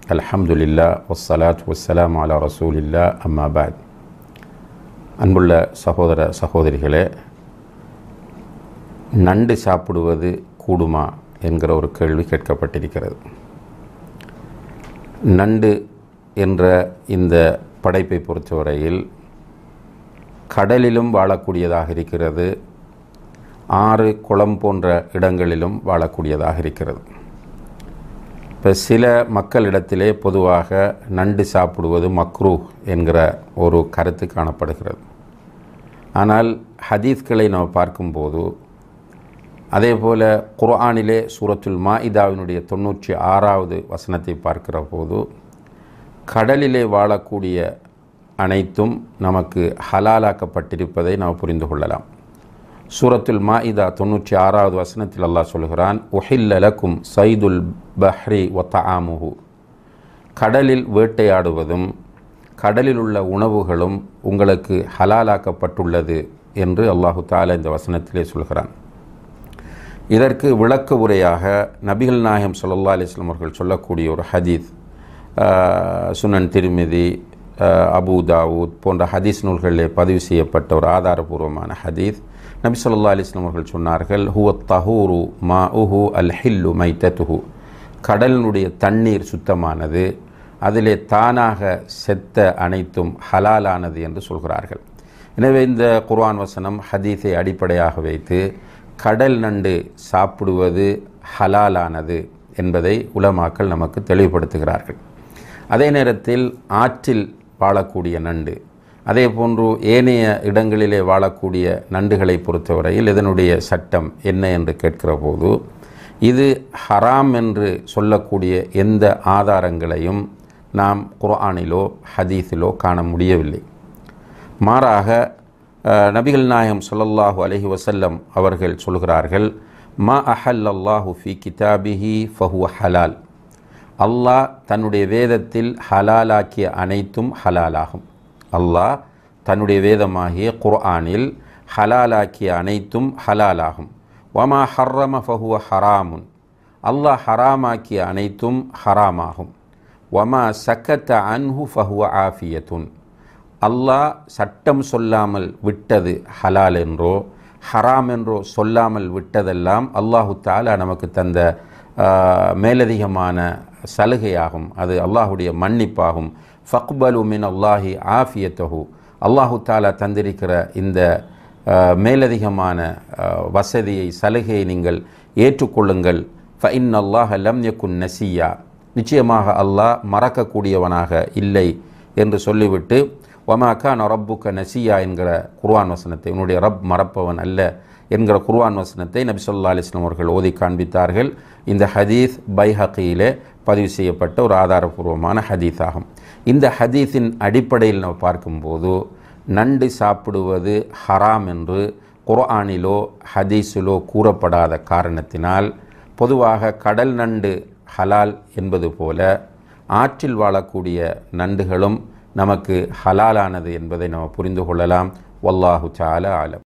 அல்ஹம்துலில்லா வஸ்ஸலாத் வஸ்ஸலாம் அலா ரசூலில்லா அம்மா பாத் அன்புள்ள சகோதர சகோதரிகளே நண்டு சாப்பிடுவது கூடுமா என்கிற ஒரு கேள்வி கேட்கப்பட்டிருக்கிறது நண்டு என்ற இந்த படைப்பை பொறுத்தவரையில் கடலிலும் வாழக்கூடியதாக இருக்கிறது ஆறு குளம் போன்ற இடங்களிலும் வாழக்கூடியதாக இருக்கிறது இப்போ சில மக்களிடத்திலே பொதுவாக நண்டு சாப்பிடுவது மக்ரூ என்கிற ஒரு கருத்து காணப்படுகிறது ஆனால் ஹதீஸ்களை நாம் பார்க்கும்போது அதே போல் குர்ஆனிலே சூரத்துல் மாஇதாவினுடைய தொண்ணூற்றி ஆறாவது வசனத்தை பார்க்கிற போது கடலிலே வாழக்கூடிய அனைத்தும் நமக்கு ஹலாலாக்கப்பட்டிருப்பதை நாம் புரிந்து கொள்ளலாம் சூரத்துல் மாஇதா தொண்ணூற்றி ஆறாவது வசனத்தில் அல்லாஹ் சொல்கிறான் உஹில்லலக்கும் சைதுல் பஹ்ரி ஒத்தஆமுஹு கடலில் வேட்டையாடுவதும் கடலில் உள்ள உணவுகளும் உங்களுக்கு ஹலாலாக்கப்பட்டுள்ளது என்று அல்லாஹு தாலா இந்த வசனத்திலே சொல்கிறான் இதற்கு விளக்க உரையாக நபிகள் நாயகம் சொல்லல்லா அலிஸ்லாம் அவர்கள் சொல்லக்கூடிய ஒரு ஹதீஸ் சுனன் திருமிதி அபு தாவூத் போன்ற ஹதீஸ் நூல்களிலே பதிவு செய்யப்பட்ட ஒரு ஆதாரபூர்வமான ஹதீஸ் நபி சொல்லா அலிஸ்லாம் அவர்கள் சொன்னார்கள் ஹுவ தஹூரு மா உஹு அல் ஹில்லு மைத்தத்துஹு கடலினுடைய தண்ணீர் சுத்தமானது அதிலே தானாக செத்த அனைத்தும் ஹலாலானது என்று சொல்கிறார்கள் எனவே இந்த குர்ஆன் வசனம் ஹதீஸை அடிப்படையாக வைத்து கடல் நண்டு சாப்பிடுவது ஹலாலானது என்பதை உலமாக்கள் நமக்கு தெளிவுபடுத்துகிறார்கள் அதே நேரத்தில் ஆற்றில் வாழக்கூடிய நண்டு அதே போன்று ஏனைய இடங்களிலே வாழக்கூடிய நண்டுகளை பொறுத்தவரையில் இதனுடைய சட்டம் என்ன என்று கேட்கிற போது இது ஹராம் என்று சொல்லக்கூடிய எந்த ஆதாரங்களையும் நாம் குர்ஆனிலோ ஹதீஸிலோ காண முடியவில்லை மாறாக நபிகள் நாயகம் சொல்லல்லாஹு அலஹி வசல்லம் அவர்கள் சொல்கிறார்கள் மா அஹல் அல்லாஹு ஃபி கிதாபிஹி ஃபஹு ஹலால் அல்லாஹ் தன்னுடைய வேதத்தில் ஹலாலாக்கிய அனைத்தும் ஹலாலாகும் அல்லாஹ் தன்னுடைய வேதமாகிய குர்ஆனில் ஹலாலாக்கிய அனைத்தும் ஹலாலாகும் வமா ஹர்ரம ஃபஹுவ ஹராமுன் அல்லாஹ் ஹராமாக்கிய அனைத்தும் ஹராமாகும் வமா சக்கத்த அன்ஹு ஃபஹுவ ஆஃபியத்துன் அல்லாஹ் சட்டம் சொல்லாமல் விட்டது ஹலால் என்றோ ஹராம் என்றோ சொல்லாமல் விட்டதெல்லாம் அல்லாஹு தாலா நமக்கு தந்த மேலதிகமான சலுகையாகும் அது அல்லாஹுடைய மன்னிப்பாகும் ஃபக்பலு மின் அல்லாஹி ஆஃபியத்தஹு அல்லாஹு தாலா தந்திருக்கிற இந்த மேலதிகமான வசதியை சலுகையை நீங்கள் ஏற்றுக்கொள்ளுங்கள் ஃப இன் அல்லாஹ் லம் யக்குன் நசியா நிச்சயமாக அல்லாஹ் மறக்கக்கூடியவனாக இல்லை என்று சொல்லிவிட்டு ஒமாக்கா ரப்புக்க நசியா என்கிற குர்வான் வசனத்தை உன்னுடைய ரப் மறப்பவன் அல்ல என்கிற குர்வான் வசனத்தை நபி சொல்லா அலிஸ்லாம் அவர்கள் ஓதி காண்பித்தார்கள் இந்த ஹதீஸ் பைஹக்கியிலே பதிவு செய்யப்பட்ட ஒரு ஆதாரபூர்வமான ஹதீஸ் ஆகும் இந்த ஹதீஸின் அடிப்படையில் நம்ம பார்க்கும்போது நண்டு சாப்பிடுவது ஹராம் என்று குர்ஆனிலோ ஹதீஸிலோ கூறப்படாத காரணத்தினால் பொதுவாக கடல் நண்டு ஹலால் என்பது போல ஆற்றில் வாழக்கூடிய நண்டுகளும் நமக்கு ஹலாலானது என்பதை நாம் புரிந்து கொள்ளலாம் வல்லாஹு சால ஆலம்